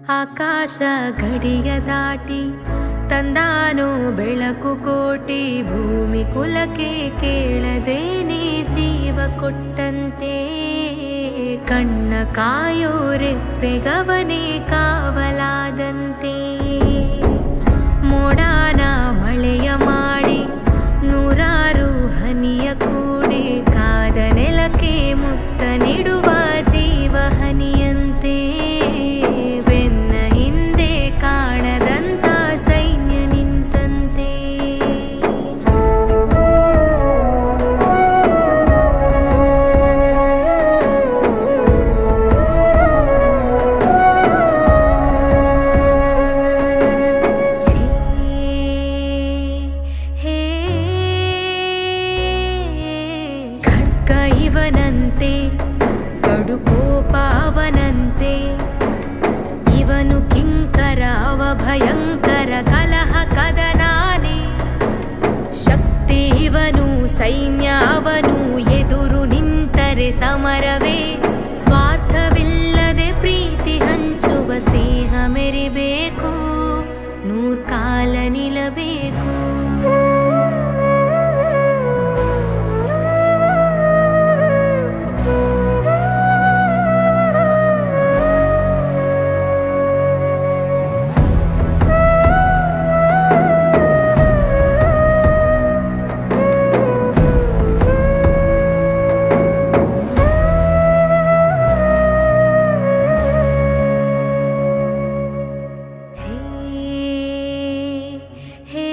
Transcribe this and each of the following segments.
ಆಕಾಶ ಗಡಿಯ ದಾಟಿ ತಂದಾನೋ ಬೆಳಕು ಕೋಟಿ ಭೂಮಿ ಕುಲಕ್ಕೆ ಕೇಳದೇನೆ ಜೀವ ಕೊಟ್ಟಂತೆ ಕಣ್ಣ ಕಾಯೋ ರೆಪ್ಪೆಗವನೇ ಕಾವಲಾದಂತೆ ಮೋಡಾನ ಮಳೆಯ ಮಾಡಿ ನೂರಾರು ಹನಿಯ ಕೂಡಿ ಕಾದ ನೆಲಕ್ಕೆ ಮುತ್ತ ನೀಡುವ ಜೀವ ಹನಿಯಂತೆ ಬೆನ್ನ ಹಿಂದೆ ಕಾಣದಂತ ಸೈನ್ಯ ನಿಂತಂತೆ ಹೇ ಖಡ್ಗ ಇವನಂತೆ ಕಡು ಕೋಪ ಅವನಂತೆ ಇವನು ಕಿಂಕರ ಅವ ಭಯಂಕರ ಕಲಹ ಕದನಾನೆ ಶಕ್ತಿ ಇವನು ಸೈನ್ಯ ಅವನು ಎದುರು ನಿಂತರೆ ಸಮರವೇ ಸ್ವಾರ್ಥವಿಲ್ಲದೆ ಪ್ರೀತಿ ಹಂಚುವ ಸ್ನೇಹ ಮೆರಿಬೇಕು ನೂರ್ಕಾಲ ನಿಲ್ಲಬೇಕು ಹೇ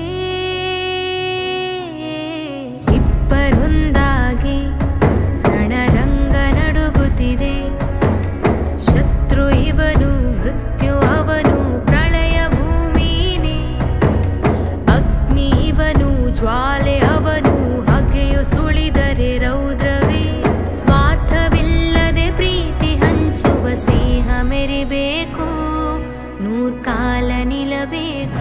ಇಬ್ಬರೊಂದಾಗಿ ರಣರಂಗ ನಡುಗುತ್ತಿದೆ ಶತ್ರು ಇವನು ಮೃತ್ಯು ಅವನು ಪ್ರಳಯ ಭೂಮಿನೇ ಅಗ್ನಿ ಇವನು ಜ್ವಾಲೆ ಅವನು ಹಗೆಯು ಸುಳಿದರೆ ರೌದ್ರವೇ ಸ್ವಾರ್ಥವಿಲ್ಲದೆ ಪ್ರೀತಿ ಹಂಚುವ ಸ್ನೇಹ ಮೆರಿಬೇಕು ನೂರ್ಕಾಲ ನಿಲ್ಲಬೇಕು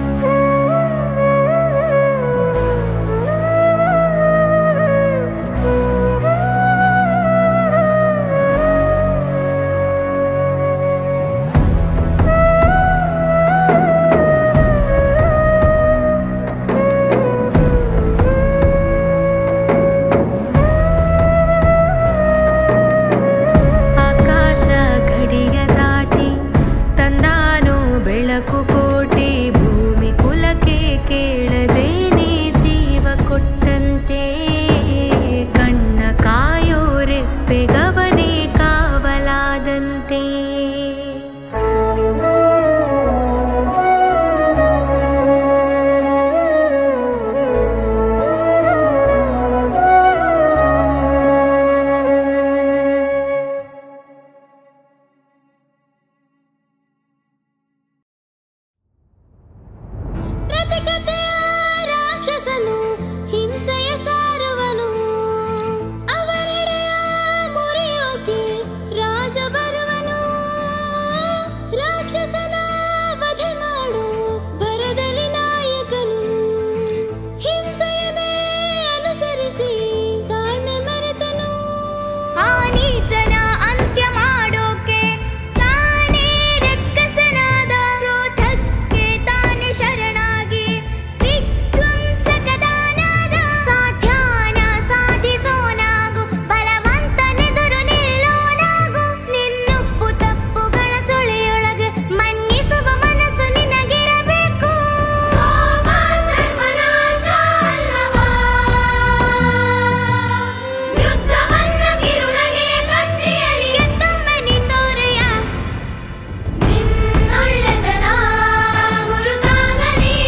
ಆಕಾಶ ಗಡಿಯ ದಾಟಿ ತಂದಾನೋ ಬೆಳಕು ಕೋಟಿ ಭೂಮಿ ಕುಲಕ್ಕೆ ಕೇಳದೇನೆ ಜೀವ ಕೊಟ್ಟಂತೆ ಕಣ್ಣ ಕಾಯೋ ರೆಪ್ಪೆಗವನೇ ಕಾವಲಾದಂತೆ ಪ್ರತಿಕತೆಯ ರಾಕ್ಷಸನು ಹಿಂಸೆಯ ಸಾರುವನು ಅವನೆಡೆಯ ಮುರಿಯೋಕೆ ರಾಜ ಬರುವನು ರಾಕ್ಷಸನ ವಧೆ ಮಾಡು ಭರದಲ್ಲಿ ನಾಯಕನು ಹಿಂಸೆಯನ್ನೇ ಅನುಸರಿಸಿ ತಾಳ್ಮೆ ಮರೆತನು ಆ ನೀಚನ ಅಂತ್ಯ ಮಾಡೋಕೆ ತಾನೇ ರಕ್ಕಸನಾದ ಕ್ರೋಧಕ್ಕೆ ತಾನೇ ಶರಣಾಗಿ ವಿಧ್ವಂಸಕದಾನಾದ ಸಾಧ್ಯಾನ ಸಾಧಿಸೋನಾಗು ಬಲವಂತನೆದುರು ನಿಲ್ಲೋನಾಗು ನಿನ್ನುಪ್ಪು ತಪ್ಪುಗಳ ಸುಳಿಯೊಳಗೆ ಮನ್ನಿಸುವ ಮನಸ್ಸು ನಿನಗಿರಬೇಕು ಕೋಪ ಸರ್ವನಾಶ ಅಲ್ಲವಾ ಯುದ್ಧವನ್ನ ಕಿರುನಗೆಯ ಕತ್ತಿಯಲ್ಲಿ ಎತ್ತೊಮ್ಮೆ ನಿಂದೋರೆಯ ನಿನ್ನೊಳ್ಳೆತನ ಗುರುತಾಗಲಿ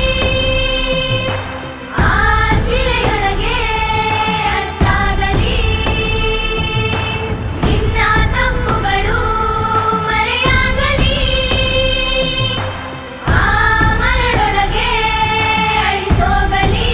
ಆ ಶಿಲೆಯೊಳಗೆ ಅಚ್ಚಾಗಲಿ ನಿನ್ನ ತಪ್ಪುಗಳು ಮರೆಯಾಗಲಿ ಆ ಮರಳೊಳಗೆ ಅಳಿಸೋಗಲಿ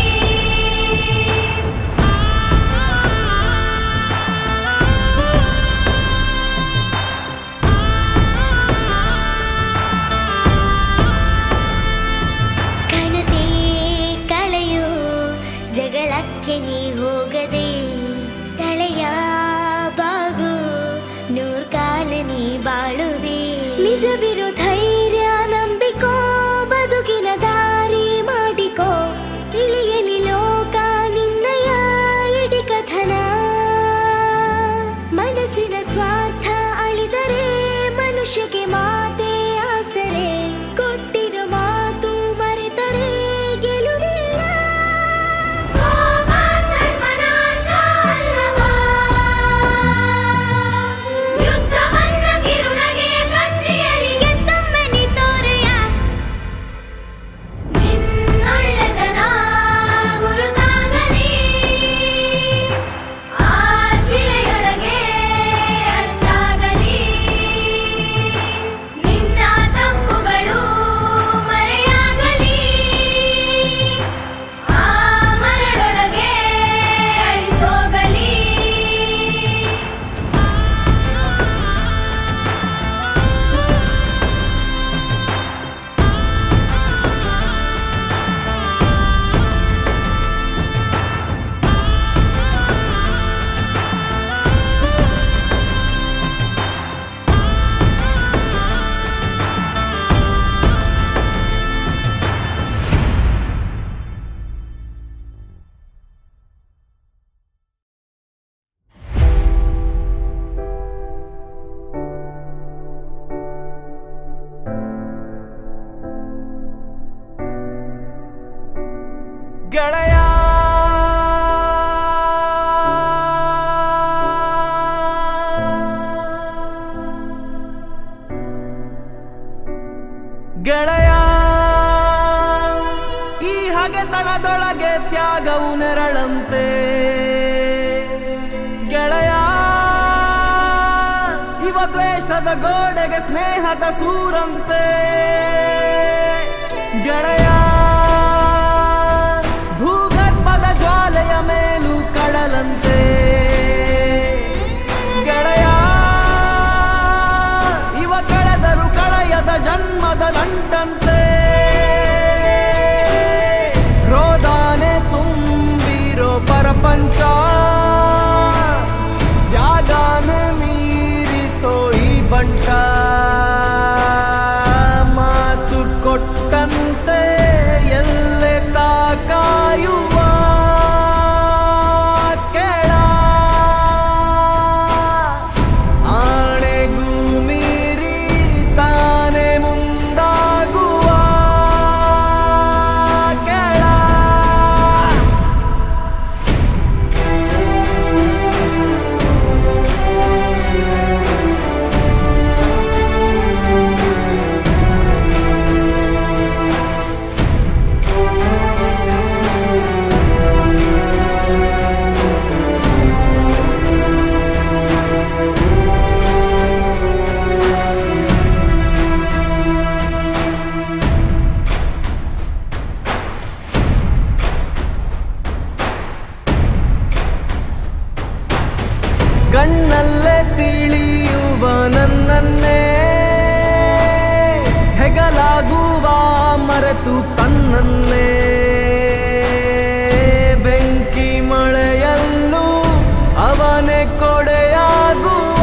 ಕನತೆ ಕಳೆಯೋ ಜಗಳಕ್ಕೆ ನೀ ಹೋಗದೆ ತಳೆಯ ಬಾಗು ನೂರ್ಕಾಲ ನೀ ಬಾಳುವೆ ನಿಜ ವಿರುದ್ಧ ಗೆಳೆಯ ಈ ಹಗೆತನದೊಳಗೆ ತ್ಯಾಗವು ನೆರಳಂತೆ ಗೆಳೆಯ ಇವ ದ್ವೇಷದ ಗೋಡೆಗೆ ಸ್ನೇಹದ ಸೂರಂತೆ ಗೆಳೆಯ ಭೂಗರ್ಭದ ಜ್ವಾಲೆಯ ಮೇಲೂ ಕಡಲಂತೆ ಗೆಳೆಯ ಇವ ಕಳೆದರು ಕಳೆಯದ ಜನ್ಮದ ನಂಟಂತೆ ಕ್ರೋಧಾನೆ ತುಂಬಿರೋ ಪರಪಂಚ ತ್ಯಾಗಾನೆ ಮೀರಿಸೋ ಈ ಬಂಟ ಮಾತು ಕೊಟ್ಟಂತೆ ಎಲ್ಲೆ ತಾಕಾಯುವ ಕೆಳ ಆಣೆಗೂ ಮೀರಿ ತಾನೆ ಮುಂದಾಗುವ ಕೆಳ ಕಣ್ಣಲ್ಲೇ ತಿಳಿಯುವ ನನ್ನನ್ನೇ ಹೆಗಲಾಗುವ ಮರೆತು ತನ್ನನ್ನೇ ಬೆಂಕಿ ಮಳೆಯಲ್ಲೂ ಅವನೇ ಕೊಡೆಯಾಗುವ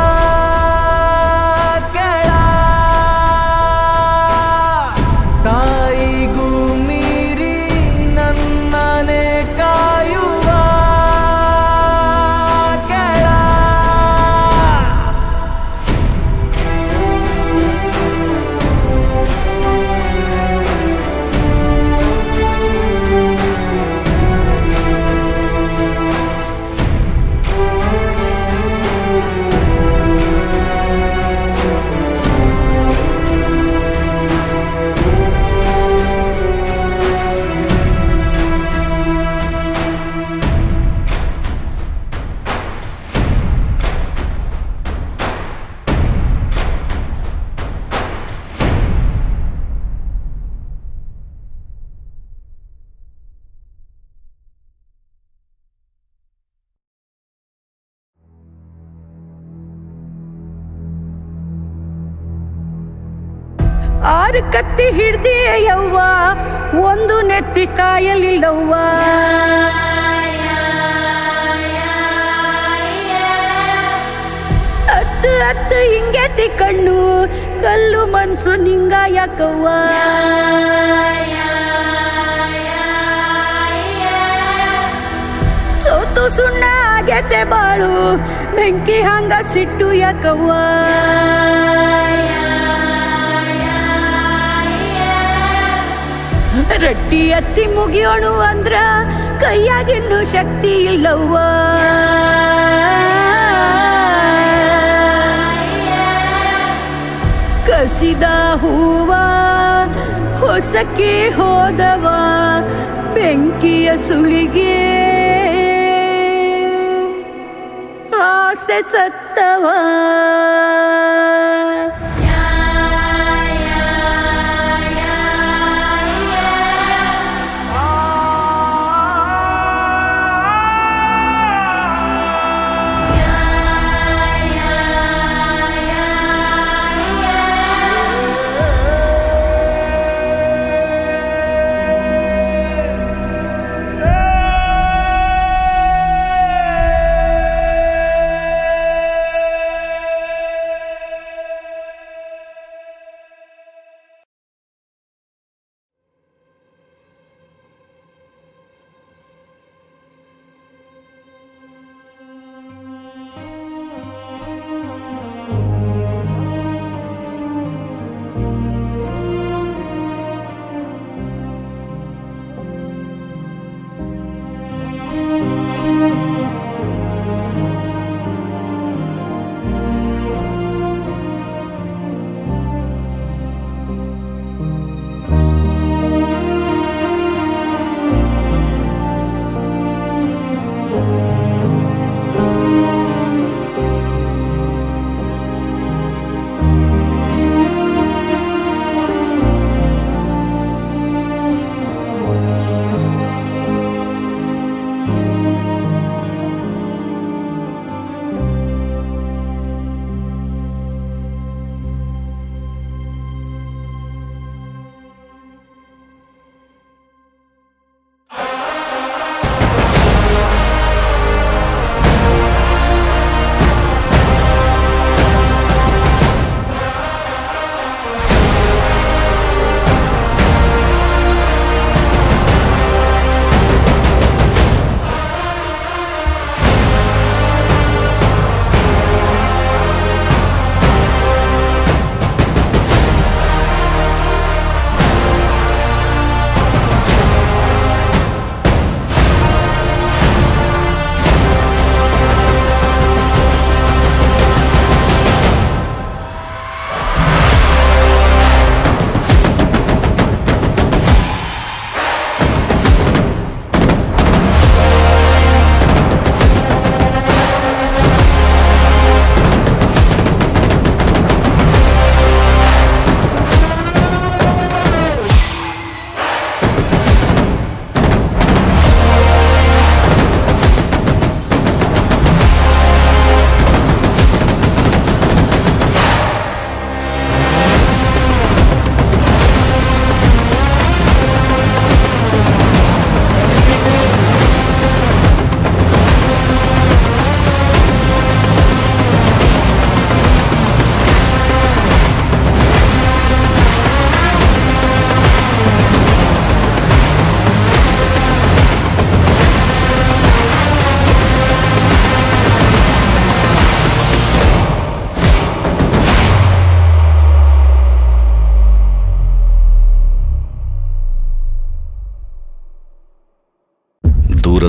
ಕೆಳ ತಾಯಿಗೂ ಮೀರಿ ನನ್ನನೆ ಕಾಯುವ ಕೆಳ ಆರು ಕತ್ತಿ ಹಿಡ್ದಿ ಯವ್ವ ಒಂದು ನೆತ್ತಿ ಕಾಯಲಿಲ್ಲವ್ವ ಹತ್ತು ಹತ್ತು ಹಿಂಗೆತ್ತಿ ಕಣ್ಣು ಕಲ್ಲು ಮನ್ಸು ನಿಂಗ ಯಾಕವ್ವ ಸೋತು ಸುಣ್ಣ ಆಗೈತೆ ಬಾಳು ಬೆಂಕಿ ಹಂಗ ಸಿಟ್ಟು ಯಾಕವ್ವ ರಟ್ಟಿ ಎತ್ತಿ ಮುಗಿಯೋಣು ಅಂದ್ರ ಕೈಯಾಗಿನ್ನು ಶಕ್ತಿ ಇಲ್ಲವ್ವ ಕಸಿದ ಹೂವ ಹೊಸಕ್ಕೆ ಹೋದವ ಬೆಂಕಿಯ ಸುಳಿಗೆ ಆಸೆ ಸತ್ತವ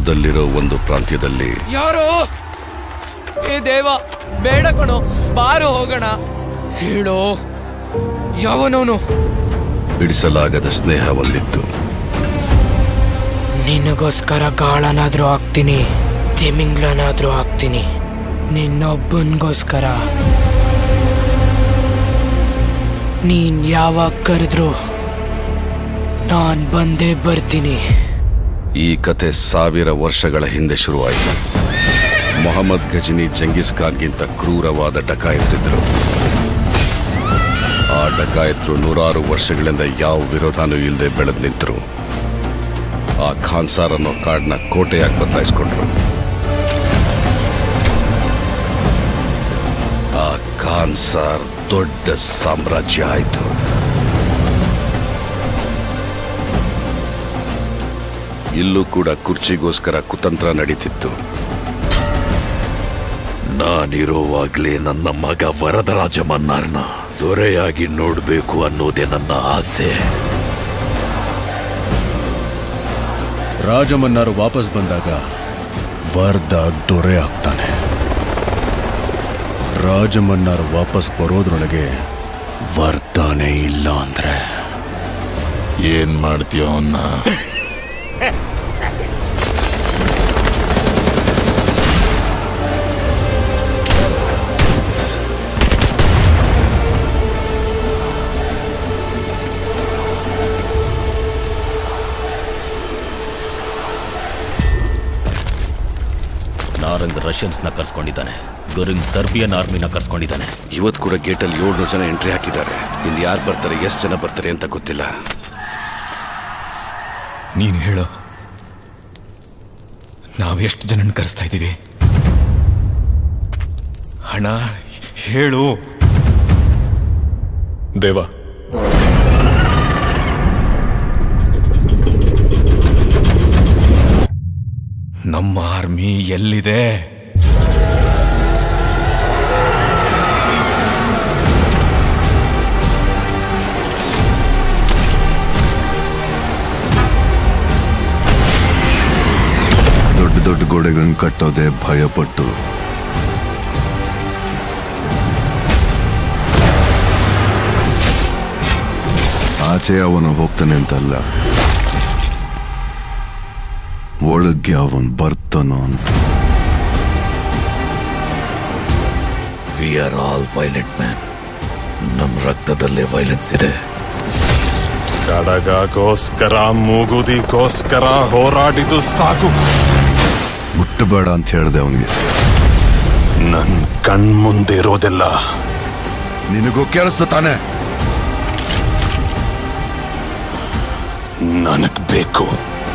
ದೂರದಲ್ಲಿರೋ ಒಂದು ಪ್ರಾಂತ್ಯದಲ್ಲಿ ಯಾರು ಏ ದೇವ ಬೇಡ ಕಣೋ ಬಾರು ಹೋಗೋಣ ಹೇಳೋ ಯಾವನವನು ಬಿಡಿಸಲಾಗದ ಸ್ನೇಹ ಒಂದಿತ್ತು ನಿನಗೋಸ್ಕರ ಗಾಳನಾದ್ರೂ ಆಗ್ತೀನಿ ತಿಮಿಂಗ್ಲನಾದ್ರೂ ಆಗ್ತೀನಿ ನಿನ್ನೊಬ್ಬನಿಗೋಸ್ಕರ ನೀನ್ ಯಾವಾಗ ಕರೆದ್ರು ನಾನ್ ಬಂದೇ ಬರ್ತೀನಿ ಈ ಕತೆ ಸಾವಿರ ವರ್ಷಗಳ ಹಿಂದೆ ಶುರುವಾಯಿತು ಮೊಹಮ್ಮದ್ ಗಜನಿ ಜಂಗೀಸ್ ಖಾನ್ಗಿಂತ ಕ್ರೂರವಾದ ಡಕಾಯತರಿದ್ರು ಆ ಡಕಾಯತರು ನೂರಾರು ವರ್ಷಗಳಿಂದ ಯಾವ ವಿರೋಧನೂ ಇಲ್ಲದೆ ಬೆಳೆದು ನಿಂತರು ಆ ಖಾನ್ಸಾರ್ ಅನ್ನೋ ಕಾಡ್ನ ಕೋಟೆಯಾಗಿ ಬದಲಾಯಿಸ್ಕೊಂಡ್ರು ಆ ಖಾನ್ಸಾರ್ ದೊಡ್ಡ ಸಾಮ್ರಾಜ್ಯ ಆಯಿತು ಇಲ್ಲೂ ಕೂಡ ಕುರ್ಚಿಗೋಸ್ಕರ ಕುತಂತ್ರ ನಡೀತಿತ್ತು ನಾನಿರೋವಾಗ್ಲೇ ನನ್ನ ಮಗ ವರದರಾಜ ಮನ್ನಾರ್ನ ದೊರೆಯಾಗಿ ನೋಡ್ಬೇಕು ಅನ್ನೋದೇ ನನ್ನ ಆಸೆ ರಾಜಮನ್ನಾರು ವಾಪಸ್ ಬಂದಾಗ ವರ್ದ ದೊರೆ ಆಗ್ತಾನೆ ರಾಜಮನ್ನಾರು ವಾಪಸ್ ಬರೋದ್ರೊಳಗೆ ವರ್ತಾನೆ ಇಲ್ಲ ಅಂದ್ರೆ ಏನ್ ಮಾಡ್ತೀಯೋ ಅವನ್ನ ನಾರಂಗ್ ರಷ್ಯನ್ಸ್ನ ಕರ್ಸ್ಕೊಂಡಿದ್ದಾನೆ ಗುರಿಂಗ್ ಸರ್ಬಿಯನ್ ಆರ್ಮಿನ ಕರ್ಸ್ಕೊಂಡಿದ್ದಾನೆ ಇವತ್ತು ಕೂಡ ಗೇಟಲ್ಲಿ ಏಳ್ನೂರು ಜನ ಎಂಟ್ರಿ ಹಾಕಿದ್ದಾರೆ ಇನ್ನು ಯಾರು ಬರ್ತಾರೆ ಎಷ್ಟು ಜನ ಬರ್ತಾರೆ ಅಂತ ಗೊತ್ತಿಲ್ಲ ನೀನು ಹೇಳು ನಾವೆಷ್ಟು ಜನನ ಕರೆಸ್ತಾ ಇದ್ದೀವಿ ಹಣ ಹೇಳು ದೇವ ನಮ್ಮ ಆರ್ಮಿ ಎಲ್ಲಿದೆ ದೊಡ್ಡ ದೊಡ್ಡ ಗೋಡೆಗಳನ್ನ ಕಟ್ಟೋದೆ ಭಯಪಟ್ಟು ಆಚೆ ಅವನು ಹೋಗ್ತಾನೆ ಅಂತಲ್ಲ ಒಳಗೆ ಅವನ್ ಬರ್ತಾನೋ ಅಂತ we are all violent man ನಮ್ಮ ರಕ್ತದಲ್ಲೇ ವೈಲೆನ್ಸ್ ಇದೆ ಕಡಗಗೋಸ್ಕರ ಮೂಗುದಿಗೋಸ್ಕರ ಹೋರಾಡಿದು ಸಾಕು ಮುಟ್ಟಬೇಡ ಅಂತ ಹೇಳ್ದೆ ಅವನಿಗೆ ನನ್ ಕಣ್ಮುಂದೆ ಇರೋದೆಲ್ಲ ನಿನಗೂ ಕೇಳಿಸ್ತ ತಾನೆ ನನಗ್ ಬೇಕು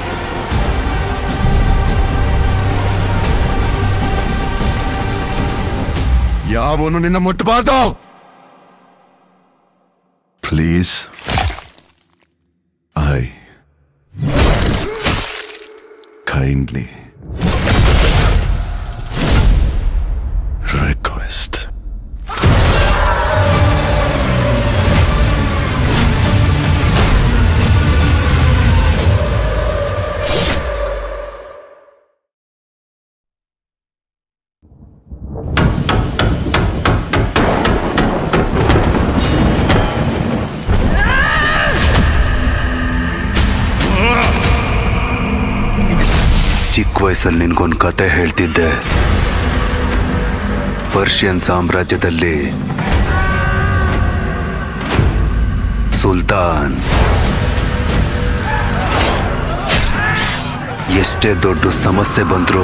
ಯಾವನು ನಿನ್ನ ಮುಟ್ಟಬಾರ್ದು ಪ್ಲೀಸ್ ಐ ಕೈಂಡ್ಲಿ ರಿಕ್ವೆಸ್ಟ್ ಚಿಕ್ಕ ವಯಸ್ಸಲ್ಲಿ ನಿನ್ಗೊಂದು ಕತೆ ಹೇಳ್ತಿದ್ದೆ ಪರ್ಷಿಯನ್ ಸಾಮ್ರಾಜ್ಯದಲ್ಲಿ ಸುಲ್ತಾನ್ ಎಷ್ಟೇ ದೊಡ್ಡ ಸಮಸ್ಯೆ ಬಂದ್ರು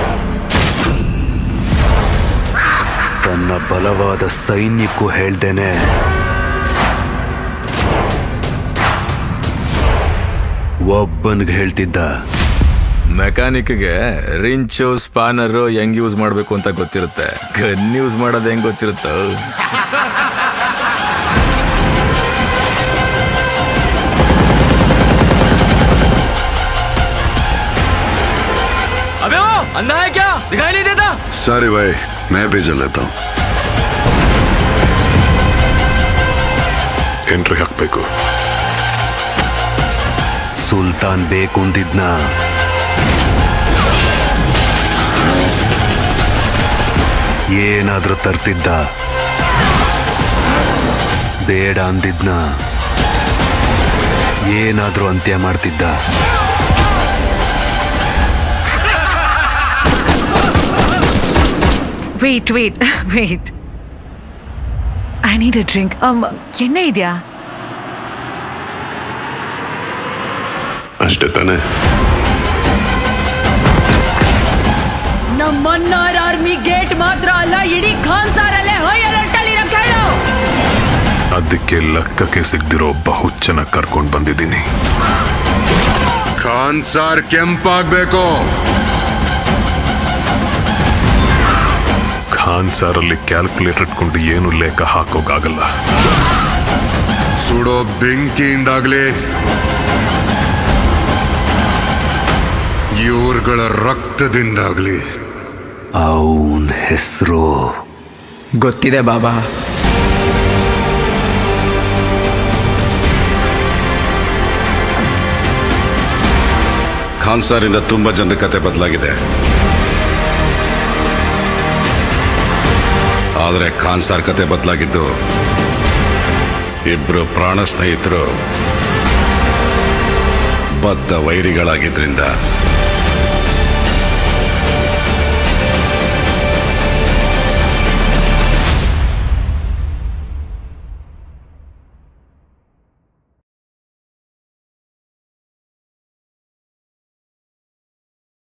ತನ್ನ ಬಲವಾದ ಸೈನ್ಯಕ್ಕೂ ಹೇಳ್ದೇನೆ ಒಬ್ಬನಿಗೆ ಹೇಳ್ತಿದ್ದ ಮೆಕ್ಯಾನಿಕ್ಗೆ ರಿಂಚು ಸ್ಪಾನರು ಹೆಂಗ್ ಯೂಸ್ ಮಾಡ್ಬೇಕು ಅಂತ ಗೊತ್ತಿರುತ್ತೆ ಗನ್ ಯೂಸ್ ಮಾಡೋದು ಹೆಂಗ್ ಗೊತ್ತಿರುತ್ತೋ अबे वो अंधा है क्या दिखाई नहीं देता सारी भाई मैं भी चल लेता हूँ ಎಂಟ್ರಿ ಹಾಕ್ಬೇಕು ಸುಲ್ತಾನ್ ಬೇಕು ಅಂದಿದ್ನ ಏನಾದ್ರೂ ತರ್ತಿದ್ದ ಬೇಡ ಅಂದಿದ್ನ ಏನಾದ್ರೂ ಅಂತ್ಯ ಮಾಡ್ತಿದ್ದ wait wait wait I need a drink ಎಣ್ಣೆ ಇದೆಯಾ ಅಷ್ಟೇ ತಾನೇ ನಮ್ಮನ್ನಾರ್ ಆರ್ಮಿ ಗೇಟ್ ಮಾತ್ರ ಅಲ್ಲ ಇಡೀ ಖಾನ್ ಸಾರಲ್ಲೇ ಹೈ ಅಲರ್ಟ್ ಅಲ್ಲಿ ಕೇಳು ಅದಕ್ಕೆ ಲೆಕ್ಕಕ್ಕೆ ಸಿಗ್ದಿರೋ ಬಹು ಚೆನ್ನಾಗಿ ಕರ್ಕೊಂಡು ಬಂದಿದ್ದೀನಿ ಖಾನ್ ಸಾರ್ ಕೆಂಪಾಗ್ಬೇಕು ಖಾನ್ ಸಾರಲ್ಲಿ ಕ್ಯಾಲ್ಕುಲೇಟರ್ ಇಟ್ಕೊಂಡು ಏನು ಲೆಕ್ಕ ಹಾಕೋಕ್ಕಾಗಲ್ಲ ಸುಡೋ ಬೆಂಕಿಯಿಂದಾಗ್ಲಿ ಇವ್ರುಗಳ ರಕ್ತದಿಂದಾಗ್ಲಿ ಅವನ್ ಹೆಸರು ಗೊತ್ತಿದೆ ಬಾಬಾ ಖಾನ್ ಸಾರಿಂದ ತುಂಬಾ ಜನರ ಕತೆ ಬದಲಾಗಿದೆ ಆದರೆ ಖಾನ್ ಸಾರ್ ಕತೆ ಬದಲಾಗಿದ್ದು ಇಬ್ರು ಪ್ರಾಣ ಸ್ನೇಹಿತರು ಬದ್ಧ ವೈರಿಗಳಾಗಿದ್ರಿಂದ